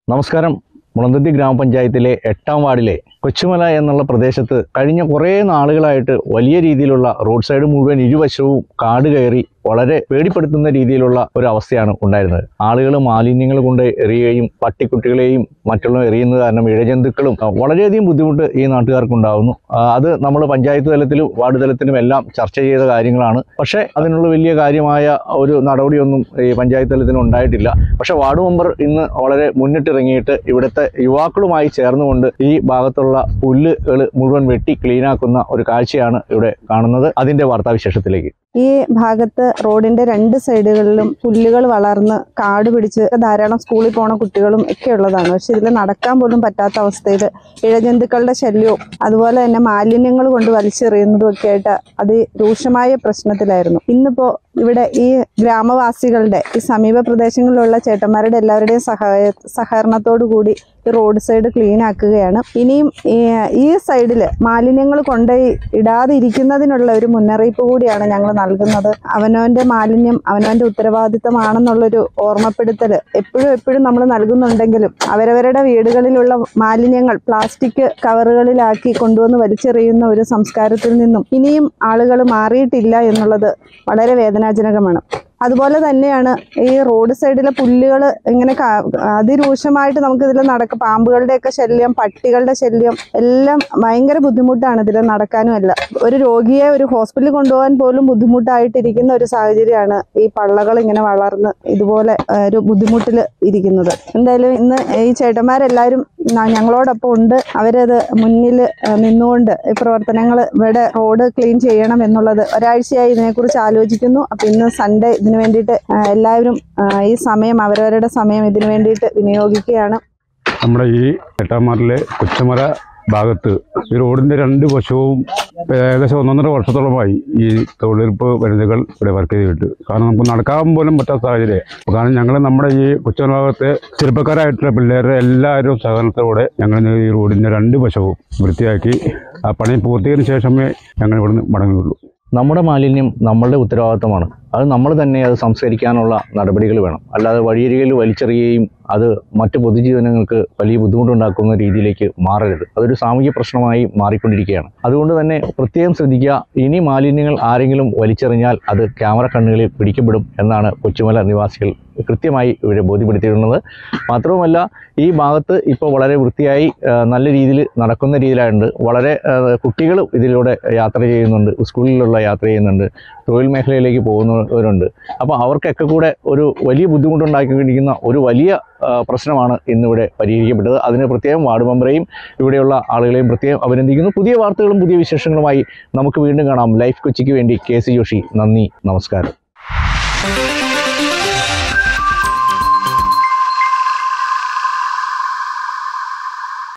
നമസ്കാരം മുളന്തുരുത്തി ഗ്രാമപഞ്ചായത്തിലെ എട്ടാം വാർഡിലെ കൊച്ചുമല എന്നുള്ള പ്രദേശത്ത് കഴിഞ്ഞ കുറേ നാളുകളായിട്ട് വലിയ രീതിയിലുള്ള റോഡ് സൈഡ് മുഴുവൻ ഇരുവശവും കാട് കയറി വളരെ പേടിപ്പെടുത്തുന്ന രീതിയിലുള്ള ഒരു അവസ്ഥയാണ് ഉണ്ടായിരുന്നത് ആളുകൾ മാലിന്യങ്ങൾ കൊണ്ട് എറിയുകയും പട്ടിക്കുട്ടികളെയും മറ്റുള്ള എറിയുന്നത് കാരണം ഇഴജന്തുക്കളും ആ, വളരെയധികം ബുദ്ധിമുട്ട് ഈ നാട്ടുകാർക്ക് ഉണ്ടാകുന്നു ആ, അത് നമ്മൾ പഞ്ചായത്ത് തലത്തിലും വാർഡ് തലത്തിലും എല്ലാം ചർച്ച ചെയ്ത കാര്യങ്ങളാണ് പക്ഷേ അതിനുള്ള വലിയ കാര്യമായ ഒരു നടപടിയൊന്നും ഈ പഞ്ചായത്ത് തലത്തിൽ ഉണ്ടായിട്ടില്ല പക്ഷേ വാർഡ് മെമ്പർ ഇന്ന് വളരെ മുന്നിട്ടിറങ്ങിയിട്ട് ഇവിടുത്തെ യുവാക്കളുമായി ചേർന്നുകൊണ്ട് ഈ ഭാഗത്തുള്ള പുല്ലുകൾ മുഴുവൻ വെട്ടി ക്ലീനാക്കുന്ന ഒരു കാഴ്ചയാണ് ഇവിടെ കാണുന്നത് അതിന്റെ വാർത്താവിശേഷത്തിലേക്ക് ഈ ഭാഗത്ത് റോഡിന്റെ രണ്ട് സൈഡുകളിലും പുല്ലുകൾ വളർന്ന് കാട് പിടിച്ച് ധാരാളം സ്കൂളിൽ പോണ കുട്ടികളും ഒക്കെ ഉള്ളതാണ് പക്ഷെ ഇതിൽ നടക്കാൻ പോലും പറ്റാത്ത അവസ്ഥയിൽ ഇഴജന്തുക്കളുടെ ശല്യവും അതുപോലെ തന്നെ മാലിന്യങ്ങൾ കൊണ്ട് വലിച്ചെറിയുന്നതും ഒക്കെ ആയിട്ട് അതിരൂക്ഷമായ പ്രശ്നത്തിലായിരുന്നു ഇന്നിപ്പോ ഇവിടെ ഈ ഗ്രാമവാസികളുടെ ഈ സമീപ പ്രദേശങ്ങളിലുള്ള ചേട്ടന്മാരുടെ എല്ലാവരുടെയും സഹായ സഹകരണത്തോടു കൂടി ഈ റോഡ് സൈഡ് ക്ലീൻ ആക്കുകയാണ് ഇനിയും ഈ ഈ സൈഡിൽ മാലിന്യങ്ങൾ കൊണ്ടുപോയി ഇടാതെ ഇരിക്കുന്നതിനുള്ള ഒരു മുന്നറിയിപ്പ് കൂടിയാണ് ഞങ്ങൾ നൽകുന്നത് അവനവന്റെ മാലിന്യം അവനവന്റെ ഉത്തരവാദിത്തമാണെന്നുള്ളൊരു ഓർമ്മപ്പെടുത്തൽ എപ്പോഴും എപ്പോഴും നമ്മൾ നൽകുന്നുണ്ടെങ്കിലും അവരവരുടെ വീടുകളിലുള്ള മാലിന്യങ്ങൾ പ്ലാസ്റ്റിക് കവറുകളിലാക്കി കൊണ്ടുവന്ന് വലിച്ചെറിയുന്ന ഒരു സംസ്കാരത്തിൽ നിന്നും ഇനിയും ആളുകൾ മാറിയിട്ടില്ല എന്നുള്ളത് വളരെ വേദനാജനകമാണ് അതുപോലെ തന്നെയാണ് ഈ റോഡ് സൈഡിലെ പുല്ലുകൾ ഇങ്ങനെ കാ- അതിരൂക്ഷമായിട്ട് നമുക്ക് ഇതിൽ നടക്ക പാമ്പുകളുടെയൊക്കെ ശല്യം പട്ടികളുടെ ശല്യം എല്ലാം ഭയങ്കര ബുദ്ധിമുട്ടാണ് ഇതിൽ നടക്കാനും എല്ലാം ഒരു രോഗിയെ ഒരു ഹോസ്പിറ്റലിൽ കൊണ്ടുപോകാൻ പോലും ബുദ്ധിമുട്ടായിട്ടിരിക്കുന്ന ഒരു സാഹചര്യമാണ് ഈ പള്ളകൾ ഇങ്ങനെ വളർന്ന് ഇതുപോലെ ആ, ഒരു ബുദ്ധിമുട്ടിൽ ഇരിക്കുന്നത് എന്തായാലും ഇന്ന് ഈ ചേട്ടന്മാരെല്ലാവരും ന- ഞങ്ങളോടൊപ്പം ഉണ്ട് അവരത് മുന്നിൽ നിന്നുകൊണ്ട് ഈ പ്രവർത്തനങ്ങൾ ഇവിടെ റോഡ് ക്ലീൻ ചെയ്യണം എന്നുള്ളത് ഒരാഴ്ചയായി ഇതിനെക്കുറിച്ച് ആലോചിക്കുന്നു അപ്പം ഇന്ന് സൺഡേ ഇതിനു വേണ്ടിയിട്ട് ആ, എല്ലാവരും ആ, ഈ സമയം അവരവരുടെ സമയം ഇതിനു വേണ്ടിയിട്ട് വിനിയോഗിക്കുകയാണ് നമ്മുടെ ഈ എട്ടാമാറിലെ കൊച്ചുമല ഭാഗത്ത് ഈ റോഡിന്റെ രണ്ട് വശവും ഏകദേശം ഒന്നൊന്നര വർഷത്തോളമായി ഈ തൊഴിലുറപ്പ് വനിതകൾ ഇവിടെ വർക്ക് ചെയ്തിട്ട് കാരണം നമുക്ക് നടക്കാൻ പോലും പറ്റാത്ത സാഹചര്യം കാരണം ഞങ്ങൾ നമ്മുടെ ഈ കൊച്ചുമല ഭാഗത്തെ ചെറുപ്പക്കാരായിട്ടുള്ള പിള്ളേരുടെ എല്ലാവരും സഹകരണത്തോടെ ഞങ്ങൾ ഈ റോഡിന്റെ രണ്ട് വശവും വൃത്തിയാക്കി ആ പണി പൂർത്തീകരിച്ച ശേഷമേ ഞങ്ങൾ ഇവിടുന്ന് മടങ്ങുകയുള്ളൂ നമ്മുടെ മാലിന്യം നമ്മളുടെ ഉത്തരവാദിത്തമാണ് അത് നമ്മൾ തന്നെ അത് സംസ്കരിക്കാനുള്ള നടപടികൾ വേണം അല്ലാതെ വഴിയരികിൽ വലിച്ചെറിയുകയും അത് മറ്റ് പൊതുജീവനങ്ങൾക്ക് വലിയ ബുദ്ധിമുട്ടുണ്ടാക്കുന്ന രീതിയിലേക്ക് മാറരുത് അതൊരു സാമൂഹ്യ പ്രശ്നമായി മാറിക്കൊണ്ടിരിക്കുകയാണ് അതുകൊണ്ട് തന്നെ പ്രത്യേകം ശ്രദ്ധിക്കുക ഇനി മാലിന്യങ്ങൾ ആരെങ്കിലും വലിച്ചെറിഞ്ഞാൽ അത് ക്യാമറ കണ്ണുകളിൽ പിടിക്കപ്പെടും എന്നാണ് കൊച്ചുമല നിവാസികൾ കൃത്യമായി ഇവിടെ ബോധ്യപ്പെടുത്തിയിട്ടുള്ളത് മാത്രവുമല്ല ഈ ഭാഗത്ത് ഇപ്പോൾ വളരെ വൃത്തിയായി ആ, നല്ല രീതിയിൽ നടക്കുന്ന രീതിയിലായിട്ടുണ്ട് വളരെ കുട്ടികൾ ഇതിലൂടെ യാത്ര ചെയ്യുന്നുണ്ട് സ്കൂളിലുള്ള യാത്ര ചെയ്യുന്നുണ്ട് തൊഴിൽ മേഖലയിലേക്ക് പോകുന്നവരുണ്ട് അപ്പോൾ അവർക്കൊക്കെ കൂടെ ഒരു വലിയ ബുദ്ധിമുട്ടുണ്ടാക്കിയിരിക്കുന്ന ഒരു വലിയ ആ, പ്രശ്നമാണ് ഇന്നിവിടെ പരിഹരിക്കപ്പെട്ടത് അതിന് പ്രത്യേകം വാർഡ് മെമ്പറെയും ഇവിടെയുള്ള ആളുകളെയും പ്രത്യേകം അഭിനന്ദിക്കുന്നു പുതിയ വാർത്തകളും പുതിയ വിശേഷങ്ങളുമായി നമുക്ക് വീണ്ടും കാണാം ലൈഫ് കൊച്ചിക്ക് വേണ്ടി കെ സി ജോഷി നന്ദി നമസ്കാരം